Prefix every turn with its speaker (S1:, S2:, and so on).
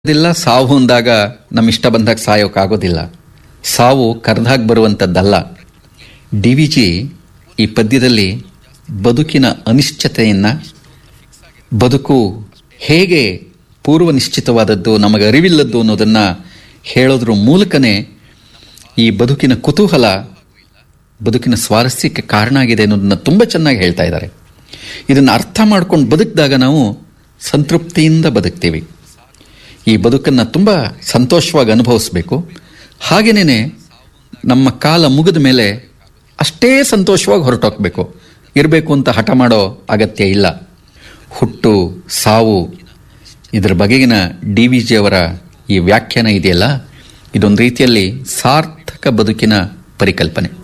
S1: ಇಲ್ಲ ಸಾವು ಅಂದಾಗ ನಮ್ಮ ಇಷ್ಟ ಬಂದಾಗ ಸಾಯೋಕ್ಕಾಗೋದಿಲ್ಲ ಸಾವು ಕರೆದಾಗ ಬರುವಂಥದ್ದಲ್ಲ ಡಿ ವಿ ಜಿ ಈ ಪದ್ಯದಲ್ಲಿ ಬದುಕಿನ ಅನಿಶ್ಚಿತೆಯನ್ನು ಬದುಕು ಹೇಗೆ ಪೂರ್ವ ನಿಶ್ಚಿತವಾದದ್ದು ನಮಗೆ ಅರಿವಿಲ್ಲದ್ದು ಅನ್ನೋದನ್ನು ಹೇಳೋದ್ರ ಮೂಲಕನೇ ಈ ಬದುಕಿನ ಕುತೂಹಲ ಬದುಕಿನ ಸ್ವಾರಸ್ಯಕ್ಕೆ ಕಾರಣ ಆಗಿದೆ ಅನ್ನೋದನ್ನ ತುಂಬ ಚೆನ್ನಾಗಿ ಹೇಳ್ತಾ ಇದ್ದಾರೆ ಇದನ್ನು ಅರ್ಥ ಮಾಡ್ಕೊಂಡು ಬದುಕಿದಾಗ ನಾವು ಸಂತೃಪ್ತಿಯಿಂದ ಬದುಕ್ತೀವಿ ಈ ಬದುಕನ್ನು ತುಂಬ ಸಂತೋಷವಾಗಿ ಅನುಭವಿಸ್ಬೇಕು ಹಾಗೇನೇ ನಮ್ಮ ಕಾಲ ಮುಗಿದ ಮೇಲೆ ಅಷ್ಟೇ ಸಂತೋಷವಾಗಿ ಹೊರಟೋಗ್ಬೇಕು ಇರಬೇಕು ಅಂತ ಹಠ ಮಾಡೋ ಅಗತ್ಯ ಇಲ್ಲ ಹುಟ್ಟು ಸಾವು ಇದರ ಬಗೆಗಿನ ಡಿ ವಿ ಜಿಯವರ ಈ ವ್ಯಾಖ್ಯಾನ ಇದೆಯಲ್ಲ ಇದೊಂದು ರೀತಿಯಲ್ಲಿ ಸಾರ್ಥಕ ಬದುಕಿನ ಪರಿಕಲ್ಪನೆ